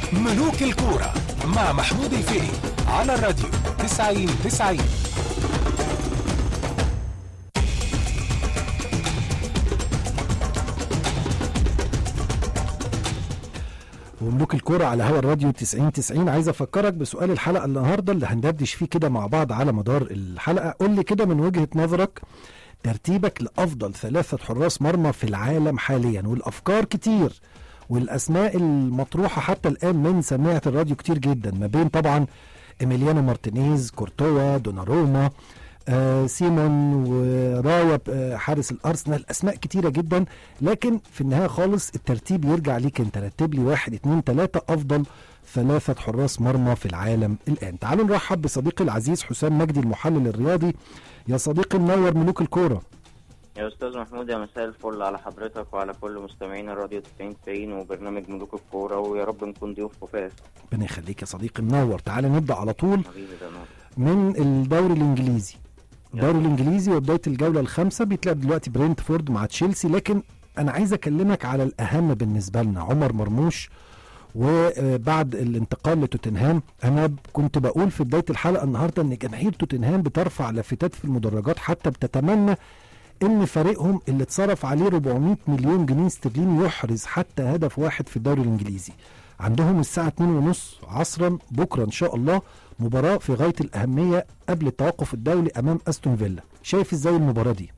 ملوك الكورة مع محمود الفقي على الراديو 90 90 وملوك الكرة على هوا الراديو 90 90 عايز افكرك بسؤال الحلقه النهارده اللي هندردش فيه كده مع بعض على مدار الحلقه قول لي كده من وجهه نظرك ترتيبك لافضل ثلاثه حراس مرمى في العالم حاليا والافكار كتير والاسماء المطروحه حتى الان من سماعه الراديو كتير جدا ما بين طبعا ايميليانو مارتينيز كورتوا دوناروما آه سيمون ورايا آه حارس الارسنال اسماء كتيره جدا لكن في النهايه خالص الترتيب يرجع ليك انت رتب لي واحد اتنين تلاته افضل ثلاثة حراس مرمى في العالم الآن تعالوا نرحب بصديقي العزيز حسام مجدي المحلل الرياضي يا صديقي منور ملوك الكورة يا استاذ محمود يا مساء الفل على حضرتك وعلى كل مستمعين الراديو 90 90 وبرنامج ملوك الكوره ويا رب نكون ضيوف خفاف ربنا يخليك يا صديقي منور تعالى نبدأ على طول حبيبي ده نور من الدوري الانجليزي الدوري الانجليزي وبدايه الجوله الخامسه بيتلعب دلوقتي برينتفورد مع تشيلسي لكن انا عايز اكلمك على الاهم بالنسبه لنا عمر مرموش وبعد الانتقال لتوتنهام انا كنت بقول في بدايه الحلقه النهارده ان جماهير توتنهام بترفع لافتات في المدرجات حتى بتتمنى ان فريقهم اللي اتصرف عليه 400 مليون جنيه استرليني يحرز حتى هدف واحد في الدوري الانجليزي عندهم الساعه 2:30 عصرا بكره ان شاء الله مباراه في غايه الاهميه قبل التوقف الدولي امام استون فيلا شايف ازاي المباراه دي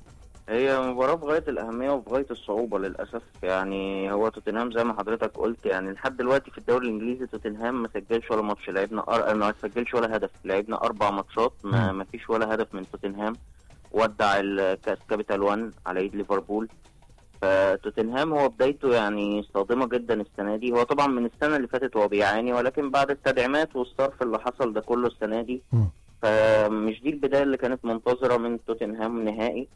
هي مباراة في غاية الأهمية وفي غاية الصعوبة للأسف يعني هو توتنهام زي ما حضرتك قلت يعني لحد دلوقتي في الدوري الإنجليزي توتنهام ما سجلش ولا ماتش لعبنا أر... ما سجلش ولا هدف لعبنا أربع ماتشات ما, مم. ما فيش ولا هدف من توتنهام ودع الكاس كابيتال 1 على ايد ليفربول فتوتنهام هو بدايته يعني صادمة جدا السنة دي هو طبعا من السنة اللي فاتت هو بيعاني ولكن بعد التدعيمات والصرف اللي حصل ده كله السنة دي مم. فمش دي البداية اللي كانت منتظرة من توتنهام نهائي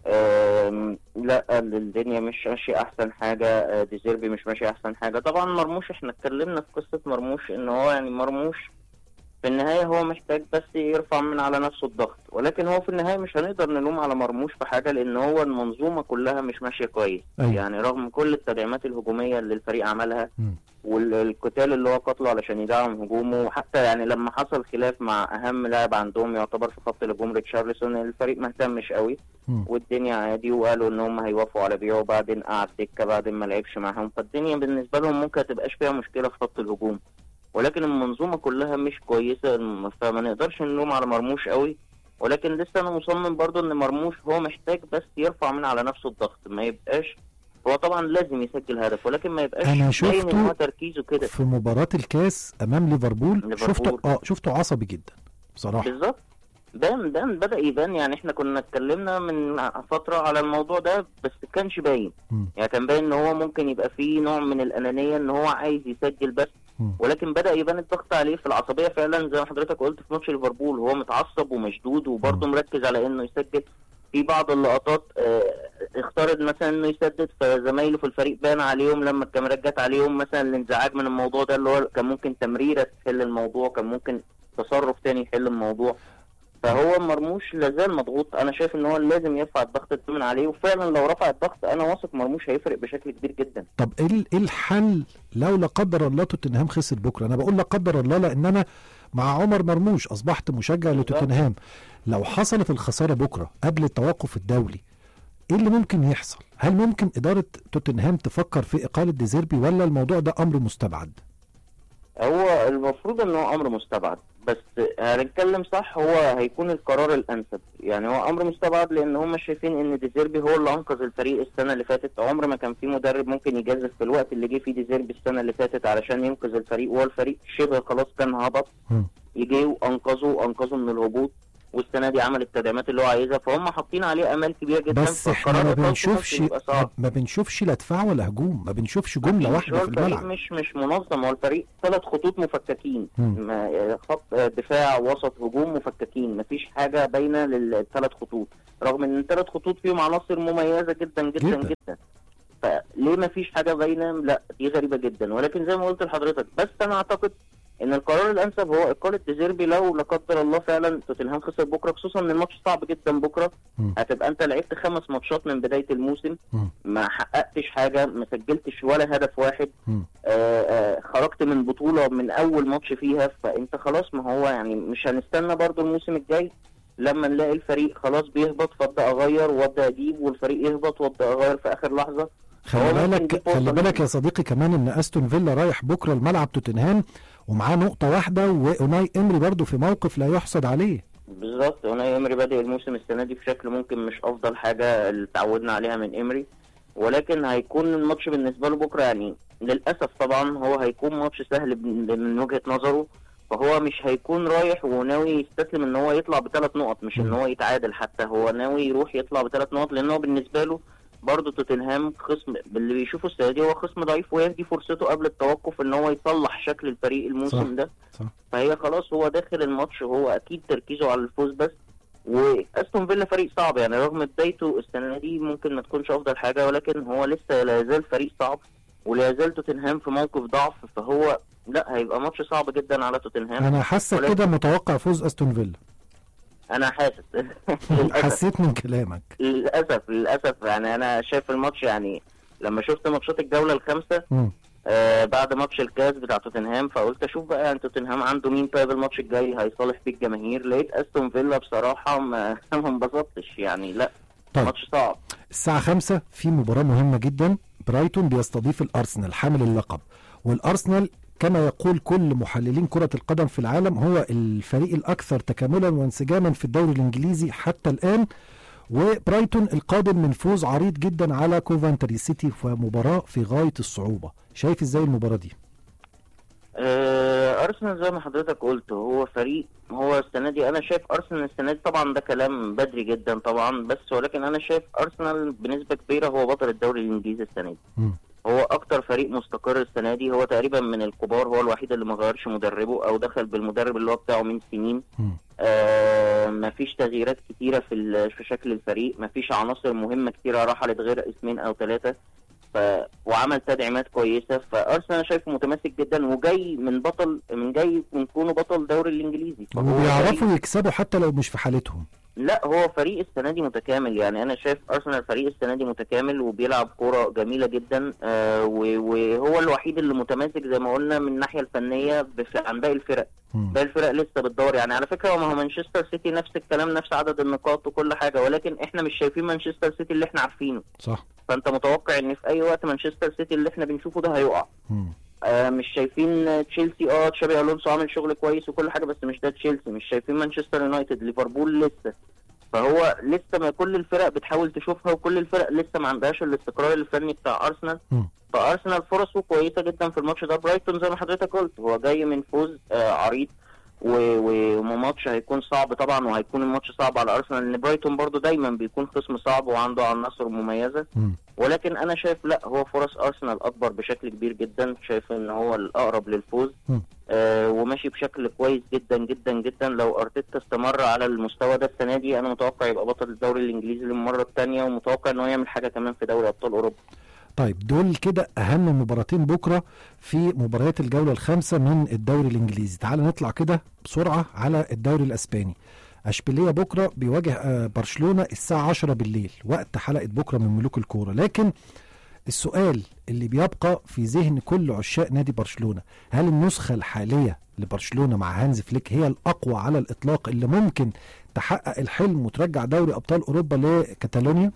أم، لا الدنيا مش ماشية أحسن حاجة أه، ديزيربي مش ماشي أحسن حاجة طبعا مرموش احنا اتكلمنا في قصة مرموش إن هو يعني مرموش في النهاية هو محتاج بس يرفع من على نفسه الضغط ولكن هو في النهاية مش هنقدر نلوم على مرموش في حاجة لأن هو المنظومة كلها مش ماشية كويس أيوة. يعني رغم كل التدعيمات الهجومية اللي الفريق عملها مم. والقتال اللي هو قتله علشان يدعم هجومه وحتى يعني لما حصل خلاف مع اهم لاعب عندهم يعتبر في خط الهجوم ريتشارلسون الفريق ما اهتمش قوي مم. والدنيا عادي وقالوا ان هم هيوافقوا على بيعه وبعدين قعد دكه بعدين ما لعبش معاهم فالدنيا بالنسبه لهم ممكن تبقاش فيها مشكله في خط الهجوم ولكن المنظومه كلها مش كويسه فما نقدرش نلوم على مرموش قوي ولكن لسه انا مصمم برضو ان مرموش هو محتاج بس يرفع من على نفسه الضغط ما يبقاش هو طبعا لازم يسجل هدف ولكن ما يبقاش أنا باين شفته ان هو تركيزه كده في مباراه الكاس امام ليفربول, ليفربول. شفته اه شفته عصبي جدا بصراحه بالظبط بان بان بدا يبان يعني احنا كنا اتكلمنا من فتره على الموضوع ده بس كانش باين مم. يعني كان باين ان هو ممكن يبقى فيه نوع من الانانيه ان هو عايز يسجل بس مم. ولكن بدا يبان الضغط عليه في العصبيه فعلا زي ما حضرتك قلت في ماتش ليفربول هو متعصب ومشدود وبرضه مركز على انه يسجل في بعض اللقطات آه، اختارت مثلا انه يسدد فزمايله في الفريق بان عليهم لما الكاميرات جت عليهم مثلا الانزعاج من الموضوع ده اللي هو كان ممكن تمريره تحل الموضوع كان ممكن تصرف تاني يحل الموضوع فهو مرموش لازال مضغوط انا شايف ان هو لازم يرفع الضغط الثمن عليه وفعلا لو رفع الضغط انا واثق مرموش هيفرق بشكل كبير جدا طب ايه ال- إيه الحل لو لا قدر الله توتنهام خسر بكره انا بقول لا قدر الله لان انا مع عمر مرموش اصبحت مشجع لتوتنهام لو حصلت الخساره بكره قبل التوقف الدولي ايه اللي ممكن يحصل هل ممكن اداره توتنهام تفكر في اقاله ديزيربي ولا الموضوع ده امر مستبعد هو المفروض ان هو امر مستبعد بس هنتكلم صح هو هيكون القرار الانسب يعني هو امر مستبعد لان هم شايفين ان ديزيربي هو اللي انقذ الفريق السنه اللي فاتت عمر ما كان في مدرب ممكن يجازف في الوقت اللي جه فيه ديزيربي السنه اللي فاتت علشان ينقذ الفريق وهو الفريق شبه خلاص كان هبط مم. يجي وانقذه وانقذه من الهبوط والسنه دي عمل التدعيمات اللي هو عايزها فهم حاطين عليه امال كبيره جدا بس احنا فالقرار ما الخاص بنشوفش ممكن يبقى صعب ما بنشوفش لا دفاع ولا هجوم ما بنشوفش جمله مش واحده هو في الفريق الملعب مش مش منظم هو الفريق ثلاث خطوط مفككين مم. ما- خط دفاع وسط هجوم مفككين مفيش حاجه باينه للثلاث خطوط رغم ان الثلاث خطوط فيهم عناصر مميزه جدا جدا جداً. جدا, جدا. فليه مفيش حاجه باينه لا دي غريبه جدا ولكن زي ما قلت لحضرتك بس انا اعتقد ان القرار الانسب هو اقاله ديزيربي لو لا قدر الله فعلا توتنهام خسر بكره خصوصا ان الماتش صعب جدا بكره مم. هتبقى انت لعبت خمس ماتشات من بدايه الموسم مم. ما حققتش حاجه ما سجلتش ولا هدف واحد مم. آه، آه، خرجت من بطوله من اول ماتش فيها فانت خلاص ما هو يعني مش هنستنى برضو الموسم الجاي لما نلاقي الفريق خلاص بيهبط فابدا اغير وابدا اجيب والفريق يهبط وابدا اغير في اخر لحظه خلي هو ممكن بالك دي فرصة خلي بالك ليه. يا صديقي كمان ان استون فيلا رايح بكره الملعب توتنهام ومعاه نقطه واحده واوناي امري برضو في موقف لا يحسد عليه بالظبط انا امري بادئ الموسم السنه دي بشكل ممكن مش افضل حاجه اللي اتعودنا عليها من امري ولكن هيكون الماتش بالنسبه له بكره يعني للاسف طبعا هو هيكون ماتش سهل بن- من وجهه نظره فهو مش هيكون رايح وناوي يستسلم ان هو يطلع بثلاث نقط مش ان مم. هو يتعادل حتى هو ناوي يروح يطلع بثلاث نقط لان هو بالنسبه له برضه توتنهام خصم باللي بيشوفه السنه دي هو خصم ضعيف وهي دي فرصته قبل التوقف ان هو يصلح شكل الفريق الموسم صح. ده صح فهي خلاص هو داخل الماتش وهو اكيد تركيزه على الفوز بس واستون فيلا فريق صعب يعني رغم بدايته السنه دي ممكن ما تكونش افضل حاجه ولكن هو لسه لا يزال فريق صعب ولا يزال توتنهام في موقف ضعف فهو لا هيبقى ماتش صعب جدا على توتنهام انا حاسك ولكن- كده متوقع فوز استون فيلا انا حاسس للاسف حسيت من كلامك للاسف للاسف يعني انا شايف الماتش يعني لما شفت ماتشات الجوله الخامسه مم. آه بعد ماتش الكاس بتاع توتنهام فقلت اشوف بقى يعني توتنهام عنده مين طيب الماتش الجاي هيصالح بيه الجماهير لقيت استون فيلا بصراحه ما ما انبسطتش يعني لا طيب. ماتش صعب الساعة خمسة في مباراة مهمة جدا برايتون بيستضيف الأرسنال حامل اللقب والأرسنال كما يقول كل محللين كرة القدم في العالم هو الفريق الأكثر تكاملا وانسجاما في الدوري الإنجليزي حتى الآن وبرايتون القادم من فوز عريض جدا على كوفانتري سيتي في مباراة في غاية الصعوبة شايف ازاي المباراة دي آه ارسنال زي ما حضرتك قلت هو فريق هو السنه دي انا شايف ارسنال السنه دي طبعا ده كلام بدري جدا طبعا بس ولكن انا شايف ارسنال بنسبه كبيره هو بطل الدوري الانجليزي السنه دي مم. هو اكتر فريق مستقر السنه دي هو تقريبا من الكبار هو الوحيد اللي ما غيرش مدربه او دخل بالمدرب اللي هو بتاعه من سنين مم. آه مفيش تغييرات كتيره في ال- في شكل الفريق مفيش عناصر مهمه كتيره رحلت غير اسمين او ثلاثه ف وعمل تدعيمات كويسه فارسنال أنا شايفه متماسك جدا وجاي من بطل من جاي من كونه بطل الدوري الانجليزي فهو فريق- وبيعرفوا يكسبوا حتى لو مش في حالتهم لا هو فريق السنه دي متكامل يعني انا شايف ارسنال فريق السنه دي متكامل وبيلعب كوره جميله جدا آه و- وهو الوحيد اللي متماسك زي ما قلنا من الناحيه الفنيه بف- عن باقي الفرق مم. باقي الفرق لسه بتدور يعني على فكره ما هو مانشستر سيتي نفس الكلام نفس عدد النقاط وكل حاجه ولكن احنا مش شايفين مانشستر سيتي اللي احنا عارفينه صح فانت متوقع ان في اي وقت مانشستر سيتي اللي احنا بنشوفه ده هيقع مم. آه مش شايفين تشيلسي اه تشابي الونسو عامل شغل كويس وكل حاجه بس مش ده تشيلسي مش شايفين مانشستر يونايتد ليفربول لسه فهو لسه ما كل الفرق بتحاول تشوفها وكل الفرق لسه ما عندهاش الاستقرار الفني بتاع ارسنال مم. فارسنال فرصه كويسه جدا في الماتش ده برايتون زي ما حضرتك قلت هو جاي من فوز آه عريض و- و- وماتش هيكون صعب طبعا وهيكون الماتش صعب على ارسنال لان برايتون برضو دايما بيكون خصم صعب وعنده عناصر مميزه مم. ولكن انا شايف لا هو فرص ارسنال اكبر بشكل كبير جدا شايف ان هو الاقرب للفوز مم. آه وماشي بشكل كويس جدا جدا جدا لو ارتيتا استمر على المستوى ده السنه دي انا متوقع يبقى بطل الدوري الانجليزي للمره الثانيه ومتوقع ان هو يعمل حاجه كمان في دوري ابطال اوروبا طيب دول كده اهم مباراتين بكره في مباريات الجوله الخامسه من الدوري الانجليزي تعال نطلع كده بسرعه على الدوري الاسباني اشبيليه بكره بيواجه آه، برشلونه الساعه 10 بالليل وقت حلقه بكره من ملوك الكوره لكن السؤال اللي بيبقى في ذهن كل عشاق نادي برشلونه هل النسخه الحاليه لبرشلونه مع هانز فليك هي الاقوى على الاطلاق اللي ممكن تحقق الحلم وترجع دوري ابطال اوروبا لكاتالونيا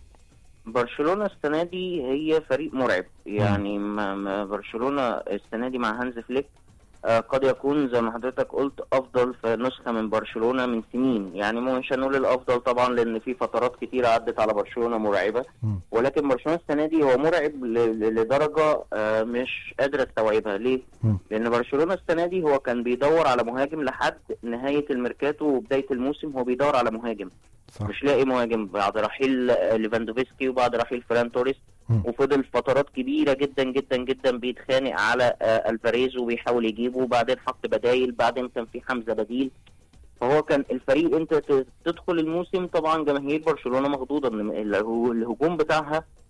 برشلونه السنه دي هي فريق مرعب يعني ما ما برشلونه السنه دي مع هانز فليك آه، قد يكون زي ما حضرتك قلت افضل في نسخه من برشلونه من سنين يعني مش هنقول الافضل طبعا لان في فترات كتيره عدت على برشلونه مرعبه مم. ولكن برشلونه السنه دي هو مرعب ل- ل- لدرجه آه، مش قادره استوعبها ليه؟ مم. لان برشلونه السنه دي هو كان بيدور على مهاجم لحد نهايه الميركاتو وبدايه الموسم هو بيدور على مهاجم صح مش لاقي مهاجم بعد رحيل آه، ليفاندوفسكي وبعد رحيل فران توريس مم. وفضل فترات كبيره جدا جدا جدا بيتخانق على آه، الفاريز وبيحاول يجيبه وبعدين حط بدايل بعدين كان في حمزه بديل فهو كان الفريق انت ت- تدخل الموسم طبعا جماهير برشلونه مخضوضه ان الهو- الهجوم بتاعها